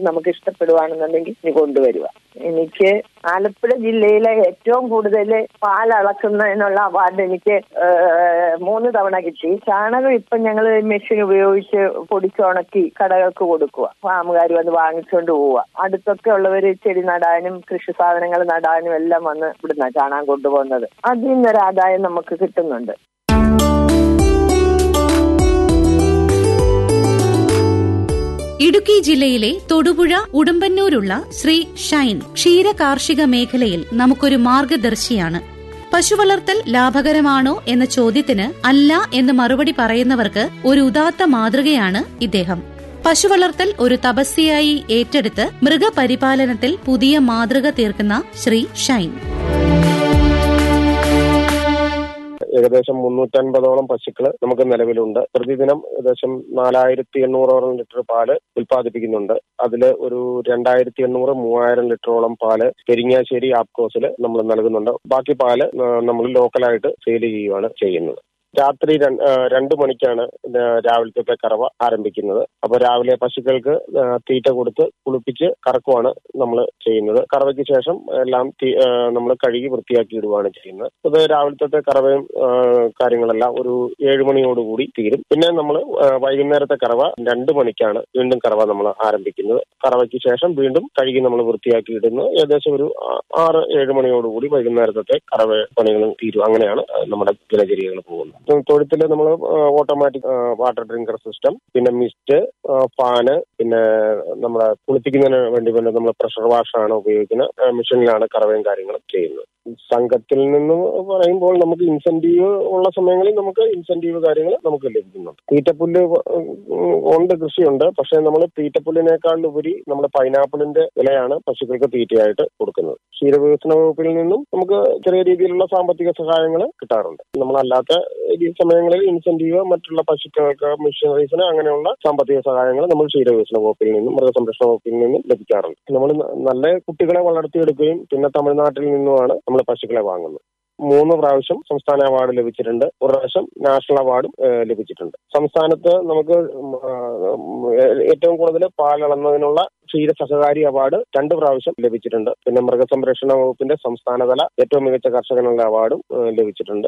നമുക്ക് ഇഷ്ടപ്പെടുവാണെന്നുണ്ടെങ്കിൽ ഇനി കൊണ്ടുവരിക എനിക്ക് ആലപ്പുഴ ജില്ലയിലെ ഏറ്റവും കൂടുതൽ പാൽ അളക്കുന്നതിനുള്ള അവാർഡ് എനിക്ക് ഏഹ്, മൂന്ന് തവണ കിട്ടി ചാണകം ഇപ്പം ഞങ്ങൾ മെഷീൻ ഉപയോഗിച്ച് പൊടിച്ചുണക്കി കടകൾക്ക് കൊടുക്കുക ഫാമുകാർ വന്ന് വാങ്ങിച്ചുകൊണ്ട് പോവുക അടുത്തൊക്കെ ഉള്ളവർ ചെടി നടാനും കൃഷി സാധനങ്ങൾ നടാനും എല്ലാം വന്ന് ഇവിടുന്ന ചാണകം കൊണ്ടുപോകുന്നത് അതിൽ നിന്നൊരു ആദായം നമുക്ക് കിട്ടുന്നുണ്ട് ഇടുക്കി ജില്ലയിലെ തൊടുപുഴ ഉടുമ്പന്നൂരുള്ള ശ്രീ ഷൈൻ ക്ഷീര കാർഷിക മേഖലയിൽ നമുക്കൊരു മാർഗദർശിയാണ് പശുവളർത്തൽ ലാഭകരമാണോ എന്ന ചോദ്യത്തിന് അല്ല എന്ന് മറുപടി പറയുന്നവർക്ക് ഒരു ഉദാത്ത മാതൃകയാണ് ഇദ്ദേഹം പശുവളർത്തൽ ഒരു തപസ്യയായി ഏറ്റെടുത്ത് മൃഗപരിപാലനത്തിൽ പുതിയ മാതൃക തീർക്കുന്ന ശ്രീ ഷൈൻ ഏകദേശം മുന്നൂറ്റൻപതോളം പശുക്കൾ നമുക്ക് നിലവിലുണ്ട് പ്രതിദിനം ഏകദേശം നാലായിരത്തി എണ്ണൂറോളം ലിറ്റർ പാല് ഉൽപ്പാദിപ്പിക്കുന്നുണ്ട് അതിൽ ഒരു രണ്ടായിരത്തി എണ്ണൂറ് മൂവായിരം ലിറ്ററോളം പാല് പെരിങ്ങാശ്ശേരി ആപ്കോസിൽ നമ്മൾ നൽകുന്നുണ്ട് ബാക്കി പാല് നമ്മൾ ലോക്കലായിട്ട് സെയിൽ ചെയ്യുകയാണ് ചെയ്യുന്നത് രാത്രി രണ്ട് ആ, രണ്ട് മണിക്കാണ് ഇത് രാവിലത്തെ കറവ ആരംഭിക്കുന്നത് അപ്പോൾ രാവിലെ പശുക്കൾക്ക് ആ, തീറ്റ കൊടുത്ത് കുളിപ്പിച്ച് കറക്കുവാണ് നമ്മൾ ചെയ്യുന്നത് കറവയ്ക്ക് ശേഷം എല്ലാം നമ്മൾ കഴുകി വൃത്തിയാക്കി ഇടുകയാണ് ചെയ്യുന്നത് അത് രാവിലത്തെ കറവയും ആ, കാര്യങ്ങളെല്ലാം ഒരു ഏഴ് മണിയോടുകൂടി തീരും പിന്നെ നമ്മൾ വൈകുന്നേരത്തെ കറവ രണ്ട് മണിക്കാണ് വീണ്ടും കറവ നമ്മൾ ആരംഭിക്കുന്നത് കറവയ്ക്ക് ശേഷം വീണ്ടും കഴുകി നമ്മൾ വൃത്തിയാക്കി ഇടുന്നു ഏകദേശം ഒരു ആ- ആറ് ഏഴ് മണിയോടുകൂടി വൈകുന്നേരത്തെ കറവ പണികളും തീരും അങ്ങനെയാണ് ആ, നമ്മുടെ ദിനചര്യകൾ പോകുന്നത് തൊഴുത്തിൽ നമ്മൾ ഓട്ടോമാറ്റിക് വാട്ടർ ഡ്രിങ്കർ സിസ്റ്റം പിന്നെ മിസ്റ്റ് ഫാന് പിന്നെ നമ്മുടെ കുളിപ്പിക്കുന്നതിന് വേണ്ടി പിന്നെ നമ്മൾ പ്രഷർ വാഷാണ് ഉപയോഗിക്കുന്നത് ആ, മെഷീനിലാണ് കറവയും കാര്യങ്ങളും ചെയ്യുന്നത് സംഘത്തിൽ നിന്ന് പറയുമ്പോൾ നമുക്ക് ഇൻസെന്റീവ് ഉള്ള സമയങ്ങളിൽ നമുക്ക് ഇൻസെന്റീവ് കാര്യങ്ങൾ നമുക്ക് ലഭിക്കുന്നുണ്ട് തീറ്റപ്പുല്ല് ഉം, ഉണ്ട് കൃഷിയുണ്ട് പക്ഷെ നമ്മൾ തീറ്റപ്പുല്ലിനേക്കാൾ ഉപരി നമ്മുടെ പൈനാപ്പിളിന്റെ വിലയാണ് പശുക്കൾക്ക് തീറ്റയായിട്ട് കൊടുക്കുന്നത് ക്ഷീരവികസന വകുപ്പിൽ നിന്നും നമുക്ക് ചെറിയ രീതിയിലുള്ള സാമ്പത്തിക സഹായങ്ങൾ കിട്ടാറുണ്ട് നമ്മളല്ലാത്ത ഈ സമയങ്ങളിൽ ഇൻസെന്റീവ് മറ്റുള്ള പശുക്കൾക്ക് മിഷനറീസിന് അങ്ങനെയുള്ള സാമ്പത്തിക സഹായങ്ങൾ നമ്മൾ ക്ഷീരവികസന വകുപ്പിൽ നിന്നും മൃഗസംരക്ഷണ വകുപ്പിൽ നിന്നും ലഭിക്കാറുണ്ട് നമ്മൾ നല്ല കുട്ടികളെ വളർത്തിയെടുക്കുകയും പിന്നെ തമിഴ്നാട്ടിൽ നിന്നുമാണ് നമ്മൾ പശുക്കളെ വാങ്ങുന്നത് മൂന്ന് പ്രാവശ്യം സംസ്ഥാന അവാർഡ് ലഭിച്ചിട്ടുണ്ട് ഒരു പ്രാവശ്യം നാഷണൽ അവാർഡും ഏഹ്, ലഭിച്ചിട്ടുണ്ട് സംസ്ഥാനത്ത് നമുക്ക് ഉം, ആ, ഉം, ഏറ്റവും കൂടുതൽ പാലളന്നതിനുള്ള ക്ഷീര സഹകാരി അവാർഡ് രണ്ട് പ്രാവശ്യം ലഭിച്ചിട്ടുണ്ട് പിന്നെ മൃഗസംരക്ഷണ വകുപ്പിന്റെ സംസ്ഥാനതല ഏറ്റവും മികച്ച കർഷകനുള്ള അവാർഡും ഏഹ്, ലഭിച്ചിട്ടുണ്ട്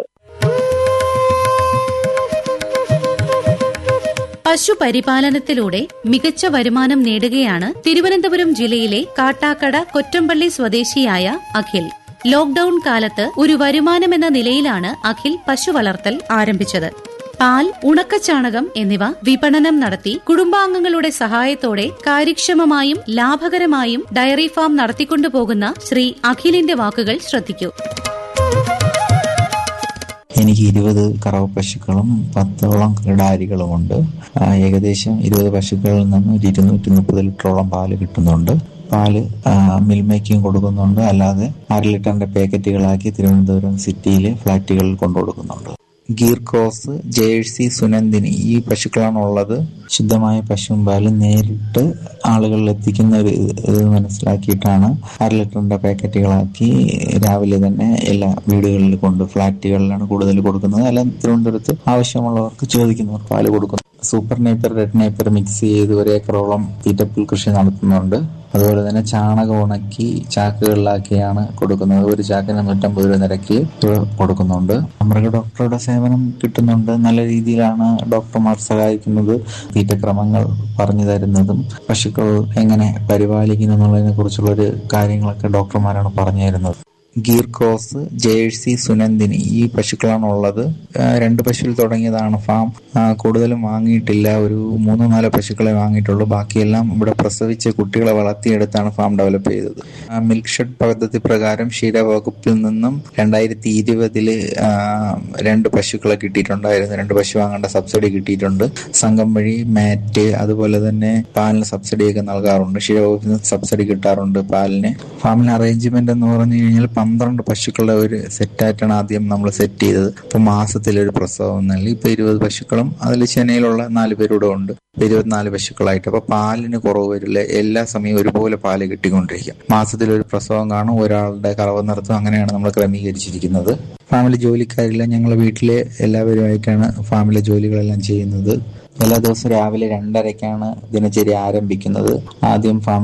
പശുപരിപാലനത്തിലൂടെ മികച്ച വരുമാനം നേടുകയാണ് തിരുവനന്തപുരം ജില്ലയിലെ കാട്ടാക്കട കൊറ്റമ്പള്ളി സ്വദേശിയായ അഖിൽ ലോക്ഡൌൺ കാലത്ത് ഒരു വരുമാനമെന്ന നിലയിലാണ് അഖിൽ പശു വളർത്തൽ ആരംഭിച്ചത് പാൽ ഉണക്കച്ചാണകം എന്നിവ വിപണനം നടത്തി കുടുംബാംഗങ്ങളുടെ സഹായത്തോടെ കാര്യക്ഷമമായും ലാഭകരമായും ഡയറി ഫാം നടത്തിക്കൊണ്ടുപോകുന്ന ശ്രീ അഖിലിന്റെ വാക്കുകൾ ശ്രദ്ധിക്കൂ എനിക്ക് ഇരുപത് കറവ പശുക്കളും പത്തോളം കിടാരികളുമുണ്ട് ആ, ഏകദേശം ഇരുപത് പശുക്കളിൽ നിന്ന് ഒരു ഇരുന്നൂറ്റി മുപ്പത് ലിറ്ററോളം പാല് കിട്ടുന്നുണ്ട് പാല് ആ, മിൽമയ്ക്കും കൊടുക്കുന്നുണ്ട് അല്ലാതെ അര ലിറ്ററിന്റെ പാക്കറ്റുകളാക്കി തിരുവനന്തപുരം സിറ്റിയിലെ ഫ്ലാറ്റുകളിൽ കൊണ്ടു കൊടുക്കുന്നുണ്ട് ഗീർ ക്രോസ് ജേഴ്സി സുനന്ദിനി ഈ പശുക്കളാണ് ഉള്ളത് ശുദ്ധമായ പശുവും പാലും നേരിട്ട് ആളുകളിൽ എത്തിക്കുന്ന ഒരു ഇത് മനസ്സിലാക്കിയിട്ടാണ് അര ലിറ്ററിന്റെ പാക്കറ്റുകളാക്കി രാവിലെ തന്നെ എല്ലാ വീടുകളിൽ കൊണ്ട് ഫ്ലാറ്റുകളിലാണ് കൂടുതൽ കൊടുക്കുന്നത് അല്ല തിരുവനന്തപുരത്ത് ആവശ്യമുള്ളവർക്ക് ചോദിക്കുന്നവർ പാല് കൊടുക്കുന്നു super napier red napier mix ചെയ്ത് ഒരു ഏക്കറോളം തീറ്റപ്പുൽ കൃഷി നടത്തുന്നുണ്ട് അതുപോലെ തന്നെ ചാണകം ഉണക്കി ചാക്കുകളിലാക്കിയാണ് കൊടുക്കുന്നത് ഒരു ചാക്കിന് നൂറ്റമ്പത് രൂപ നിരക്ക് കൊടുക്കുന്നുണ്ട് മൃഗ ഡോക്ടറുടെ സേവനം കിട്ടുന്നുണ്ട് നല്ല രീതിയിലാണ് ഡോക്ടർമാർ സഹായിക്കുന്നത് തീറ്റക്രമങ്ങൾ പറഞ്ഞു തരുന്നതും പശുക്കൾ എങ്ങനെ പരിപാലിക്കുന്നു എന്നുള്ളതിനെ കുറിച്ചുള്ള ഒരു കാര്യങ്ങളൊക്കെ ഡോക്ടർമാരാണ് പറഞ്ഞു തരുന്നത് ഗീർ ക്രോസ് ജേഴ്സി സുനന്ദിനി ഈ പശുക്കളാണ് ഉള്ളത് ആ, രണ്ട് പശുവിൽ തുടങ്ങിയതാണ് ഫാം ആ, കൂടുതലും വാങ്ങിയിട്ടില്ല ഒരു മൂന്നോ നാലോ പശുക്കളെ വാങ്ങിയിട്ടുള്ളൂ ബാക്കിയെല്ലാം ഇവിടെ പ്രസവിച്ച് കുട്ടികളെ വളർത്തിയെടുത്താണ് ഫാം ഡെവലപ്പ് ചെയ്തത് ആ, മിൽക്ക് ഷെഡ് പദ്ധതി പ്രകാരം ക്ഷീര വകുപ്പിൽ നിന്നും രണ്ടായിരത്തി ഇരുപതില് രണ്ട് പശുക്കളെ കിട്ടിയിട്ടുണ്ടായിരുന്നു രണ്ട് പശു വാങ്ങേണ്ട സബ്സിഡി കിട്ടിയിട്ടുണ്ട് സംഘം വഴി മാറ്റ് അതുപോലെ തന്നെ പാലിന് സബ്സിഡിയൊക്കെ നൽകാറുണ്ട് ക്ഷീര വകുപ്പിൽ നിന്ന് സബ്സിഡി കിട്ടാറുണ്ട് പാലിന് ഫാമിന് അറേഞ്ച്മെന്റ് എന്ന് പറഞ്ഞു കഴിഞ്ഞാൽ പന്ത്രണ്ട് പശുക്കളുടെ ഒരു സെറ്റായിട്ടാണ് ആദ്യം നമ്മൾ സെറ്റ് ചെയ്തത് ഇപ്പൊ മാസത്തിൽ ഒരു പ്രസവം നൽകി ഇപ്പൊ ഇരുപത് പശുക്കളും അതിൽ ചെന്നൈയിലുള്ള നാല് പേരൂടെ ഉണ്ട് ഇപ്പൊ ഇരുപത്തിനാല് പശുക്കളായിട്ട് അപ്പൊ പാലിന് കുറവ് വരില്ല എല്ലാ സമയവും ഒരുപോലെ പാല് കിട്ടിക്കൊണ്ടിരിക്കും മാസത്തിൽ ഒരു പ്രസവം കാണും ഒരാളുടെ കറവ് നിർത്തും അങ്ങനെയാണ് നമ്മൾ ക്രമീകരിച്ചിരിക്കുന്നത് ഫാമിലി ജോലിക്കാരില്ല ഞങ്ങൾ വീട്ടിലെ എല്ലാവരുമായിട്ടാണ് ഫാമിലെ ജോലികളെല്ലാം ചെയ്യുന്നത് എല്ലാ ദിവസവും രാവിലെ രണ്ടരയ്ക്കാണ് ദിനചര്യ ആരംഭിക്കുന്നത് ആദ്യം ഫാം